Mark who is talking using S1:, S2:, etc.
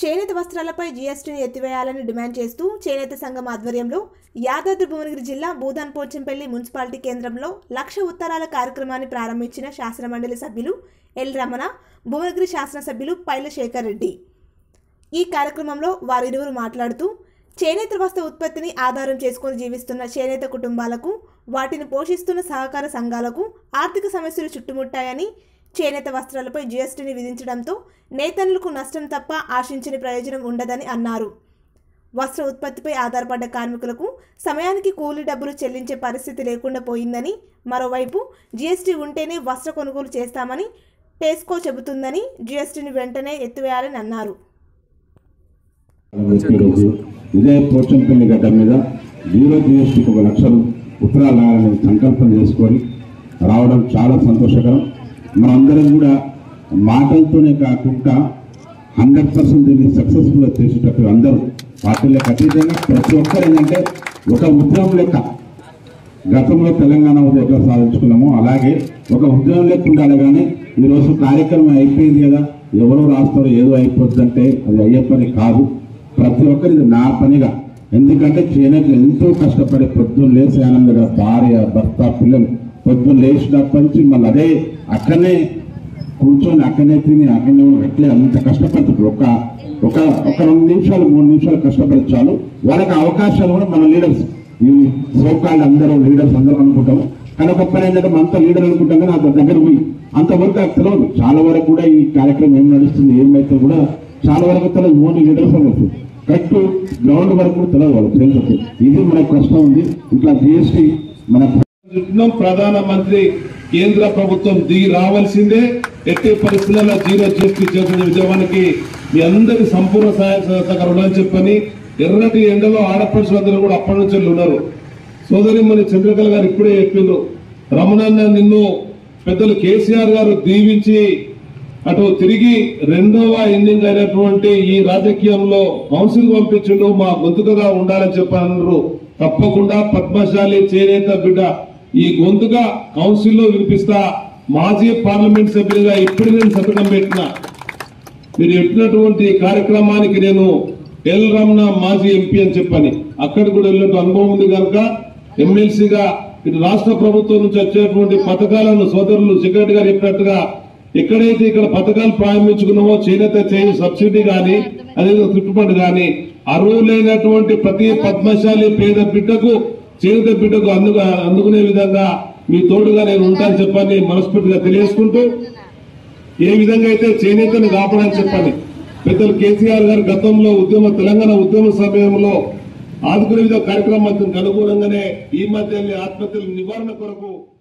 S1: చేనేత వస్త్రాలపై జీఎస్టీని ఎత్తివేయాలని డిమాండ్ చేస్తూ చేనేత సంఘం ఆధ్వర్యంలో యాదాద్రి భువనగిరి జిల్లా భూదాన్ పోచంపల్లి మున్సిపాలిటీ కేంద్రంలో లక్ష ఉత్తరాల కార్యక్రమాన్ని ప్రారంభించిన శాసనమండలి సభ్యులు ఎల్ రమణ భువనగిరి శాసనసభ్యులు పైల శేఖర్ రెడ్డి ఈ కార్యక్రమంలో వారిరువురు మాట్లాడుతూ చేనేత వస్త్ర ఉత్పత్తిని ఆధారం చేసుకుని జీవిస్తున్న చేనేత కుటుంబాలకు వాటిని పోషిస్తున్న సహకార సంఘాలకు ఆర్థిక సమస్యలు చుట్టుముట్టాయని చేనేత వస్త్రాలపై జీఎస్టీని విధించడంతో నేతన్నులకు నష్టం తప్ప ఆశించని ప్రయోజనం ఉండదని అన్నారు వస్త్ర ఉత్పత్తిపై ఆధారపడ్డ కార్మికులకు సమయానికి కూలీ డబ్బులు చెల్లించే పరిస్థితి లేకుండా పోయిందని మరోవైపు జీఎస్టీ ఉంటేనే వస్త్ర కొనుగోలు చేస్తామని టేస్కో చెబుతుందని జీఎస్టీని వెంటనే ఎత్తివేయాలని అన్నారు
S2: ఈరోజు ఇదే పోచంపల్లి గడ్డ మీద జీరో జిఎస్టీకి ఒక లక్షలు ఉత్తరాలు రాయాలని సంకల్పం చేసుకొని రావడం చాలా సంతోషకరం మనందరం కూడా మాటలతోనే కాకుండా హండ్రెడ్ పర్సెంట్ దీన్ని సక్సెస్ఫుల్గా చేసేటట్టు అందరూ పార్టీలకు అతీతంగా ప్రతి ఒక్కరు ఏంటంటే ఒక ఉద్యమం లెక్క గతంలో తెలంగాణ ఉద్యమం ఎట్లా సాధించుకున్నామో అలాగే ఒక ఉద్యమం లెక్క ఉండాలి కానీ ఈరోజు కార్యక్రమం అయిపోయింది కదా ఎవరో రాస్తారో ఏదో అయిపోద్దంటే అది అయ్యే పని కాదు ప్రతి ఒక్కరిది నా పనిగా ఎందుకంటే చేనేత ఎంతో కష్టపడి పొద్దున్న లేచి ఆనందంగా భార్య భర్త పిల్లలు పొద్దున్న లేచినప్పటి నుంచి మళ్ళీ అదే అక్కడనే కూర్చొని అక్కడనే తిని అక్కడనే ఎట్లే అంత కష్టపడుతుంది ఒక ఒక ఒక రెండు నిమిషాలు మూడు నిమిషాలు కష్టపడి చాలు వాళ్ళకి అవకాశాలు కూడా మన లీడర్స్ ఈ సోకాళ్ళు అందరూ లీడర్స్ అందరూ అనుకుంటాం కానీ ఒక పని ఏంటంటే మనతో లీడర్ అనుకుంటాం కానీ అంత దగ్గర పోయి అంతవరకు నాకు తెలియదు చాలా వరకు కూడా ఈ కార్యక్రమం ఏం నడుస్తుంది ఏమైతే కూడా చాలా వరకు తెలియదు ఓన్లీ లీడర్స్ అనవచ్చు కరెక్ట్ గ్రౌండ్ వరకు కూడా తెలియదు వాళ్ళకి తెలుసు ఇది మనకు కష్టం ఉంది ఇట్లా జిఎస్టీ మన
S3: యుద్ధం ప్రధానమంత్రి కేంద్ర ప్రభుత్వం దిగి రావాల్సిందే ఎట్టి పరిస్థితుల్లో జీరో జీఎస్టీ చేసిన ఉద్యమానికి మీ అందరి సంపూర్ణ సహాయ సహకారం ఉండాలని చెప్పని ఎర్రటి ఎండలో ఆడపడుచులందరూ కూడా అప్పటి నుంచి ఉన్నారు సోదరి మన చంద్రకళ గారు ఇప్పుడే చెప్పిండ్రు రమణన్న నిన్ను పెద్దలు కేసీఆర్ గారు దీవించి అటు తిరిగి రెండవ ఇన్నింగ్ అయినటువంటి ఈ రాజకీయంలో కౌన్సిల్ పంపించిండు మా గొంతుకగా ఉండాలని చెప్పన్నారు తప్పకుండా పద్మశాలి చేనేత బిడ్డ ఈ గొంతుగా కౌన్సిల్లో వినిపిస్తా మాజీ పార్లమెంట్ సభ్యులుగా ఇప్పుడు నేను సంతకం పెట్టిన మీరు పెట్టినటువంటి కార్యక్రమానికి నేను ఎల్ రమణ మాజీ ఎంపీ అని చెప్పని అక్కడ కూడా వెళ్ళినట్టు అనుభవం ఉంది కనుక ఎమ్మెల్సీగా ఇటు రాష్ట్ర ప్రభుత్వం నుంచి వచ్చేటువంటి పథకాలను సోదరులు సెక్రటరీ గారు చెప్పినట్టుగా ఎక్కడైతే ఇక్కడ పథకాలు ప్రారంభించుకున్నామో చేనేత చేయి సబ్సిడీ గాని అదే చుట్టుపడి గాని అర్హులైనటువంటి ప్రతి పద్మశాలి పేద బిడ్డకు చేనేత బిడ్డకు అందు అందుకునే విధంగా మీ తోడుగా నేను ఉంటానని చెప్పని మనస్ఫూర్తిగా తెలియజేసుకుంటూ ఏ విధంగా అయితే చేనేతను కాపాడని చెప్పండి పెద్దలు కేసీఆర్ గారు గతంలో ఉద్యమ తెలంగాణ ఉద్యమ సమయంలో ఆదుకునే విధంగా కార్యక్రమాలకు అనుగుణంగానే ఈ మధ్య ఆత్మహత్యల నివారణ కొరకు